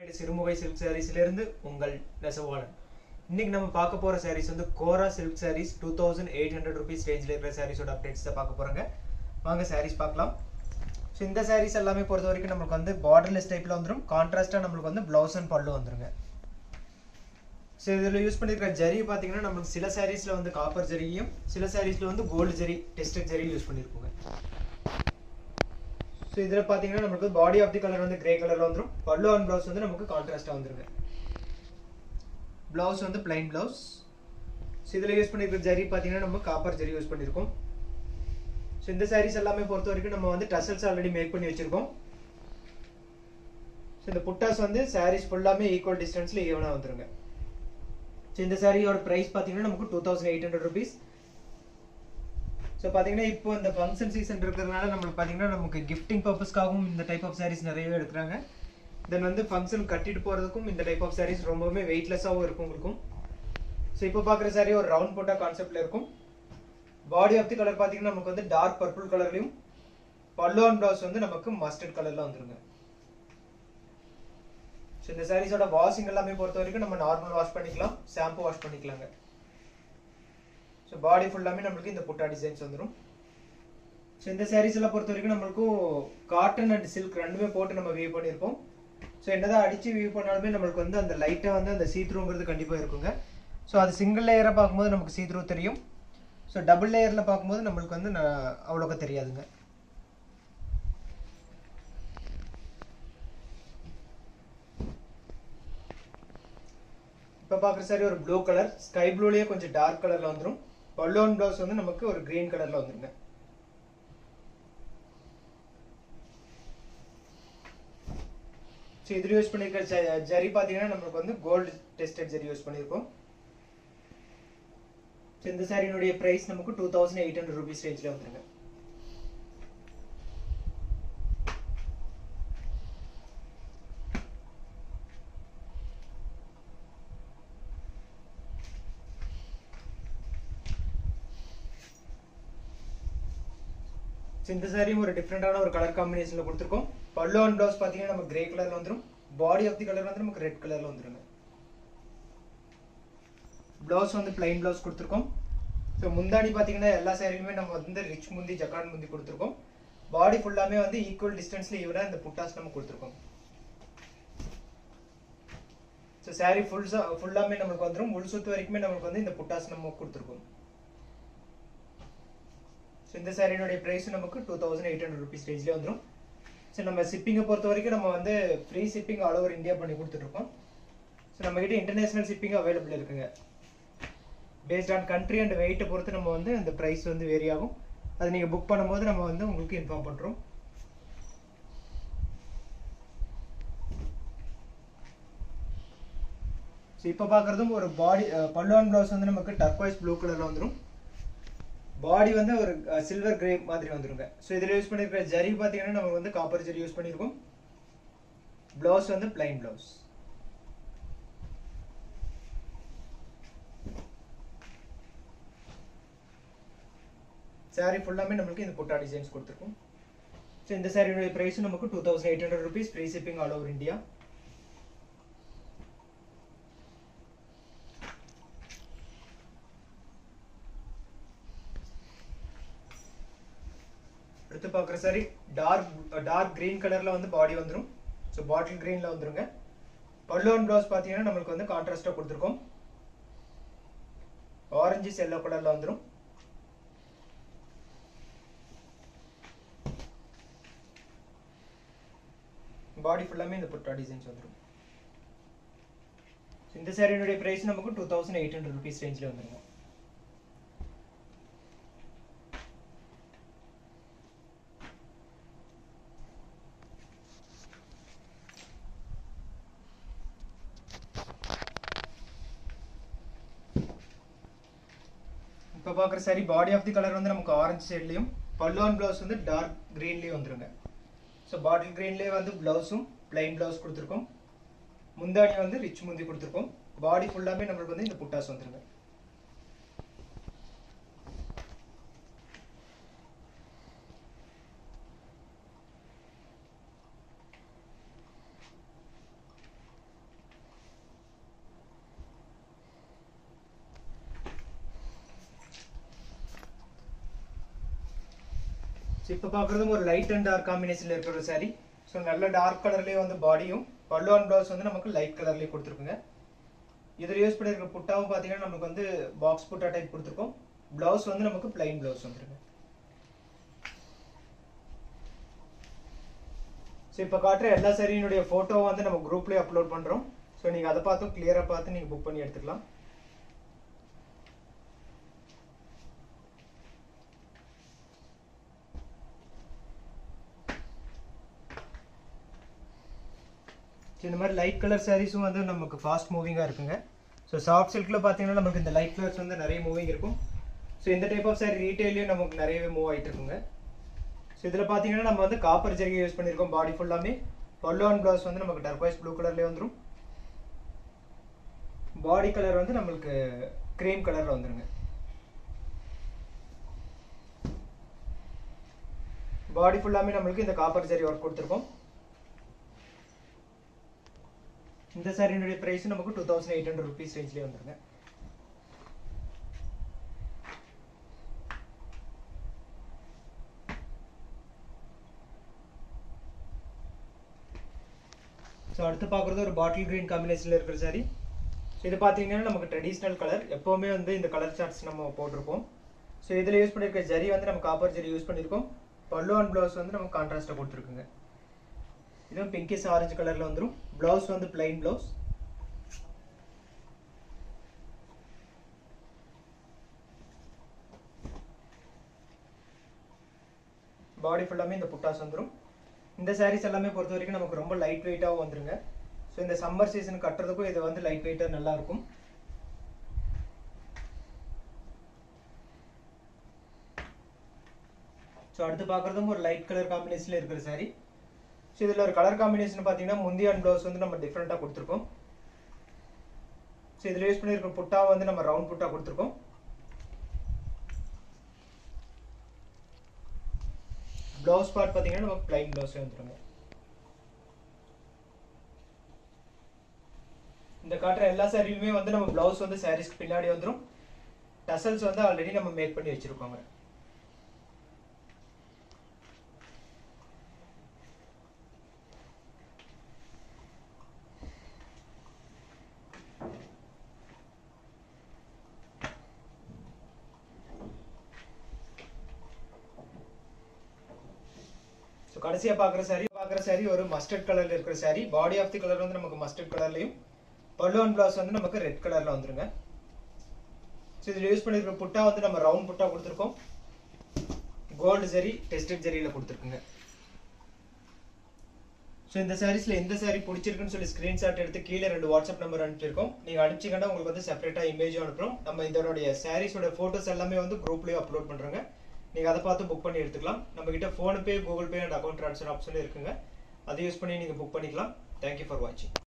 இது சிறுமுகை சில்க் சாரீஸ்லேருந்து உங்கள் நெசவாளன் இன்னைக்கு நம்ம பார்க்க போகிற சாரீஸ் வந்து Kora silk saris two thousand eight hundred rupees ரேஞ்சில் இருக்கிற சாரீஸோட அப்டேட்ஸ் தான் பார்க்க போகிறாங்க வாங்க சாரீஸ் பார்க்கலாம் ஸோ இந்த சாரீஸ் எல்லாமே பொறுத்த வரைக்கும் நம்மளுக்கு வந்து பார்டர்லெஸ் டைப்பில் வந்துடும் கான்ட்ராஸ்ட்டாக நம்மளுக்கு வந்து ப்ளவுஸ் அண்ட் பல்லு வந்துருங்க ஸோ இதில் யூஸ் பண்ணியிருக்கிற ஜரி பார்த்தீங்கன்னா நம்மளுக்கு சில சாரீஸில் வந்து காப்பர் ஜரியும் சில சாரீஸில் வந்து gold zari tested zari use பண்ணியிருக்கோங்க ஸோ இதில் பார்த்தீங்கன்னா நமக்கு பாடி ஆஃப் தி கலர் வந்து கிரே கலரில் வந்துடும் பல்லு அண்ட் ப்ளவுஸ் வந்து நமக்கு கான்ட்ராஸ்ட்டாக வந்துருங்க ப்ளவுஸ் வந்து பிளைன் ப்ளவுஸ் ஸோ இதில் யூஸ் பண்ணியிருக்கிற ஜரி பார்த்தீங்கன்னா நம்ம காப்பர் ஜரி யூஸ் பண்ணியிருக்கோம் ஸோ இந்த சாரீஸ் எல்லாமே பொறுத்த வரைக்கும் நம்ம வந்து டசல்ஸ் ஆல்ரெடி மேக் பண்ணி வச்சுருக்கோம் ஸோ இந்த புட்டாஸ் வந்து சாரீஸ் ஃபுல்லாமே ஈக்குவல் டிஸ்டன்ஸில் ஈவனாக வந்துருங்க ஸோ இந்த சாரியோட ப்ரைஸ் பார்த்தீங்கன்னா நமக்கு two thousand eight hundred rupees so பார்த்தீங்கன்னா இப்போ இந்த ஃபங்க்ஷன் சீசன் இருக்கிறதுனால நம்மளுக்கு பார்த்தீங்கன்னா நமக்கு கிஃப்டிங் பர்பஸ்க்காகவும் இந்த டைப் ஆஃப் சாரீஸ் நிறையவே எடுக்கிறாங்க தென் வந்து ஃபங்க்ஷன் கட்டிட்டு போகிறதுக்கும் இந்த டைப் ஆஃப் சாரீஸ் ரொம்பவுமே வெயிட்லெஸ்ஸாகவும் இருக்கும் உங்களுக்கும் ஸோ இப்போ பார்க்குற சாரீ ஒரு ரவுண்ட் போட்டா கான்செப்டில் இருக்கும் பாடி ஆஃப் தி கலர் பார்த்தீங்கன்னா நமக்கு வந்து டார்க் பர்பிள் கலர்லையும் பல்லு அண்ட் ப்ளவுஸ் வந்து நமக்கு மஸ்டர்ட் கலரில் வந்துருங்க ஸோ இந்த சாரீஸோட வாஷிங் எல்லாமே பொறுத்த வரைக்கும் நம்ம நார்மல் வாஷ் பண்ணிக்கலாம் ஷாம்பு வாஷ் பண்ணிக்கலாங்க ஸோ பாடி ஃபுல்லாமே நம்மளுக்கு இந்த புட்டா டிசைன்ஸ் வந்துடும் ஸோ இந்த சாரீஸ் எல்லாம் பொறுத்த வரைக்கும் நம்மளுக்கும் காட்டன் அண்ட் சில்க் ரெண்டுமே போட்டு நம்ம வியூ பண்ணியிருப்போம் ஸோ என்னதான் அடித்து வியூ பண்ணாலுமே நம்மளுக்கு வந்து அந்த லைட்டாக வந்து அந்த சீத்ரூங்கிறது கண்டிப்பாக இருக்குங்க ஸோ அது சிங்கிள் லேயராக பார்க்கும்போது நமக்கு சீத்ரூ தெரியும் ஸோ டபுள் லேயரில் பார்க்கும்போது நம்மளுக்கு வந்து அவ்வளோக்கா தெரியாதுங்க இப்போ பார்க்குற சாரி ஒரு ப்ளூ கலர் ஸ்கை ப்ளூலேயே கொஞ்சம் டார்க் கலரில் வந்துடும் பல்லோன் ப்ளவுஸ் வந்து நமக்கு ஒரு க்ரீன் கலரில் வந்துருங்க ஸோ இதில் யூஸ் பண்ணியிருக்க ஜரி பார்த்தீங்கன்னா நம்மளுக்கு வந்து கோல்டு டெஸ்டட் ஜரி யூஸ் பண்ணியிருக்கோம் ஸோ இந்த சாரியினுடைய ப்ரைஸ் நமக்கு two thousand eight hundred rupees ரேஞ்சில் வந்துருங்க ஸோ இந்த சாரியும் ஒரு டிஃப்ரெண்டான ஒரு கலர் காம்பினேஷனில் கொடுத்துருக்கோம் பல்லு அண்ட் ப்ளவுஸ் பார்த்தீங்கன்னா நம்ம கிரே கலரில் வந்துடும் பாடி ஆஃப் தி கலர் வந்து நமக்கு ரெட் கலரில் வந்துருங்க ப்ளவுஸ் வந்து பிளைன் ப்ளவுஸ் கொடுத்துருக்கோம் ஸோ முந்தாடி பார்த்தீங்கன்னா எல்லா சாரிலுமே நம்ம வந்து ரிச் முந்தி ஜக்கான் முந்தி கொடுத்துருக்கோம் பாடி ஃபுல்லாமே வந்து ஈக்குவல் டிஸ்டன்ஸில் ஈவனாக இந்த புட்டாஸ் நம்ம கொடுத்துருக்கோம் ஸோ சாரி ஃபுல் ஃபுல்லாமே நம்மளுக்கு வந்துடும் முழு சுத்து வரைக்குமே நம்மளுக்கு வந்து இந்த புட்டாஸ் நம்ம கொடுத்துருக்கோம் ஸோ இந்த சாரியினுடைய ப்ரைஸ் நமக்கு two thousand eight hundred rupees ரேஞ்சிலே வந்துடும் ஸோ நம்ம ஷிப்பிங்கை பொறுத்த வரைக்கும் நம்ம வந்து free shipping all over India பண்ணி கொடுத்துட்ருக்கோம் ஸோ நம்மகிட்ட இன்டர்நேஷனல் ஷிப்பிங் அவைலபிள் இருக்குங்க பேஸ்ட் ஆன் கண்ட்ரி அண்ட் வெயிட்டை பொறுத்து நம்ம வந்து அந்த ப்ரைஸ் வந்து வேரி ஆகும் அது நீங்கள் புக் பண்ணும்போது நம்ம வந்து உங்களுக்கு இன்ஃபார்ம் பண்ணுறோம் ஸோ இப்போ பார்க்குறதும் ஒரு பாடி பல்லுவான் ப்ளவுஸ் வந்து நமக்கு டர்க்வைஸ் ப்ளூ கலரில் வந்துடும் பாடி வந்து ஒரு சில்வர் கிரே மாதிரி வந்துருங்க ஸோ இதில் யூஸ் பண்ணியிருக்கிற ஜரி பார்த்தீங்கன்னா நம்ம வந்து காப்பர் ஜரி யூஸ் பண்ணியிருக்கோம் ப்ளவுஸ் வந்து பிளைன் ப்ளவுஸ் சாரி ஃபுல்லாமே நம்மளுக்கு இந்த புட்டா டிசைன்ஸ் கொடுத்துருக்கோம் ஸோ இந்த சாரியோட ப்ரைஸும் நமக்கு two thousand eight hundred rupees free shipping all over India அடுத்து பார்க்குற சாரி டார்க் டார்க் க்ரீன் கலரில் வந்து பாடி வந்துடும் ஸோ பாட்டில் க்ரீனில் வந்துருங்க பல்லு அண்ட் ப்ளவுஸ் பார்த்தீங்கன்னா நம்மளுக்கு வந்து கான்ட்ராஸ்டாக கொடுத்துருக்கோம் ஆரஞ்சஸ் எல்லோ கலரில் வந்துடும் பாடி ஃபுல்லாமே இந்த புட்டா டிசைன்ஸ் வந்துடும் இந்த சாரியினுடைய ப்ரைஸ் நமக்கு two thousand eight hundred rupees ரேஞ்சில் வந்துருங்க இப்போ பார்க்குற sari body of the colour வந்து நமக்கு ஆரஞ்சு சைட்லேயும் பல்லு அண்ட் ப்ளவுஸ் வந்து டார்க் க்ரீன்லேயும் வந்துருங்க ஸோ பாட்டில் க்ரீன்லேயே வந்து ப்ளவுஸும் பிளைன் ப்ளவுஸ் கொடுத்துருக்கோம் முந்தாடி வந்து ரிச் முந்தி கொடுத்துருக்கோம் பாடி ஃபுல்லாமே நம்மளுக்கு வந்து இந்த புட்டாஸ் வந்துருங்க ஸோ இப்போ பார்க்குறதும் ஒரு லைட் அண்ட் டார்க் காம்பினேஷனில் இருக்கிற ஒரு saree ஸோ நல்ல டார்க் கலர்லேயே வந்து பாடியும் பல்லு அண்ட் ப்ளவுஸ் வந்து நமக்கு லைட் கலர்லேயே கொடுத்துருக்குங்க இதில் யூஸ் பண்ணியிருக்க புட்டாவும் பார்த்தீங்கன்னா நமக்கு வந்து பாக்ஸ் புட்டா டைப் கொடுத்துருக்கோம் ப்ளவுஸ் வந்து நமக்கு பிளைன் ப்ளவுஸ் வந்துருங்க ஸோ இப்போ காட்டுற எல்லா சாரியினுடைய ஃபோட்டோவும் வந்து நம்ம குரூப்லேயே அப்லோட் பண்ணுறோம் ஸோ நீங்கள் அதை பார்த்தும் கிளியராக பார்த்து நீங்கள் புக் பண்ணி எடுத்துக்கலாம் ஸோ இந்த மாதிரி லைட் கலர் சாரீஸும் வந்து நமக்கு ஃபாஸ்ட் மூவிங்காக இருக்குங்க ஸோ சாஃப்ட் சில்கில் பார்த்தீங்கன்னா நமக்கு இந்த லைட் கலர்ஸ் வந்து நிறைய மூவிங் இருக்கும் ஸோ இந்த டைப் ஆஃப் சாரி ரீட்டைலையும் நமக்கு நிறையவே மூவ் ஆகிட்டு இருக்குங்க ஸோ இதில் பார்த்தீங்கன்னா நம்ம வந்து காப்பர் ஜெரிகை யூஸ் பண்ணியிருக்கோம் பாடி ஃபுல்லாமே பல்லு அண்ட் ப்ளவுஸ் வந்து நமக்கு டர்பாய்ஸ் ப்ளூ கலர்லேயே வந்துடும் பாடி கலர் வந்து நம்மளுக்கு க்ரீம் கலரில் வந்துருங்க பாடி ஃபுல்லாமே நம்மளுக்கு இந்த காப்பர் ஜெரி ஒர்க் கொடுத்துருக்கோம் இந்த சாரியினுடைய பிரைஸ் நமக்கு two thousand eight hundred rupees ரேஞ்ச்லேயே வந்துருங்க ஸோ அடுத்து பார்க்குறது ஒரு பாட்டில் கிரீன் காம்பினேஷனில் இருக்கிற சாரி ஸோ இது பார்த்தீங்கன்னா நமக்கு ட்ரெடிஷ்னல் கலர் எப்போவுமே வந்து இந்த கலர் சார்ட்ஸ் நம்ம போட்டிருப்போம் ஸோ இதில் யூஸ் பண்ணியிருக்க ஜரி வந்து நம்ம காப்பர் ஜரி யூஸ் பண்ணியிருக்கோம் பல்லு அண்ட் ப்ளவுஸ் வந்து நம்ம கான்ட்ராஸ்ட்டாக கொடுத்துருக்குங்க இதுவும் பிங்கிஷ் ஆரஞ்சு கலரில் வந்துடும் ப்ளவுஸ் வந்து பிளைன் ப்ளவுஸ் பாடி ஃபுல்லாமே இந்த புட்டாஸ் வந்துடும் இந்த சாரீஸ் எல்லாமே பொறுத்த வரைக்கும் நமக்கு ரொம்ப லைட் வெயிட்டாகவும் வந்துருங்க ஸோ இந்த சம்மர் சீசன் கட்டுறதுக்கும் இது வந்து லைட் வெயிட்டாக நல்லா இருக்கும் ஸோ அடுத்து பார்க்குறதும் ஒரு லைட் கலர் காம்பினேஷனில் இருக்கிற சாரீ ஸோ இதில் ஒரு கலர் காம்பினேஷன் பார்த்தீங்கன்னா முந்தி அண்ட் ப்ளவுஸ் வந்து நம்ம டிஃப்ரெண்ட்டாக கொடுத்துருக்கோம் ஸோ இதில் யூஸ் பண்ணியிருக்க புட்டா வந்து நம்ம ரவுண்ட் புட்டா கொடுத்துருக்கோம் ப்ளவுஸ் பார்ட் பார்த்தீங்கன்னா நமக்கு பிளைன் ப்ளவுஸே வந்துருங்க இந்த காட்டுற எல்லா சாரியுமே வந்து நம்ம ப்ளவுஸ் வந்து சாரீஸ்க்கு பின்னாடி வந்துடும் டசல்ஸ் வந்து ஆல்ரெடி நம்ம மேக் பண்ணி வச்சிருக்கோங்க ஸோ கடைசியாக பார்க்குற சாரி பார்க்குற சாரி ஒரு மஸ்டர்ட் கலரில் இருக்கிற sari body of the colour வந்து நமக்கு மஸ்டர்ட் கலர்லையும் பல்லு அண்ட் ப்ளவுஸ் வந்து நமக்கு ரெட் கலரில் வந்துருங்க ஸோ இதில் யூஸ் பண்ணியிருக்கிற புட்டா வந்து நம்ம ரவுண்ட் புட்டா கொடுத்துருக்கோம் கோல்டு ஜரி டெஸ்டட் ஜரியில் கொடுத்துருக்குங்க ஸோ இந்த சாரீஸில் எந்த சாரி பிடிச்சிருக்குன்னு சொல்லி ஸ்க்ரீன்ஷாட் எடுத்து கீழே ரெண்டு வாட்ஸ்அப் நம்பர் அனுப்பிச்சிருக்கோம் நீங்கள் அனுப்பிச்சிங்கன்னா உங்களுக்கு வந்து செப்பரேட்டாக இமேஜும் அனுப்புகிறோம் நம்ம இதனுடைய சாரீஸோட ஃபோட்டோஸ் எல்லாமே வந்து குரூப்லேயும் அப்லோட் பண்ணுறோங்க நீங்கள் அதை பார்த்து புக் பண்ணி எடுத்துக்கலாம் நம்ம கிட்ட PhonePe Google Pay and account transfer ஆப்ஷனும் இருக்குங்க அதை யூஸ் பண்ணி நீங்கள் புக் பண்ணிக்கலாம் தேங்க்யூ ஃபார் வாட்சிங்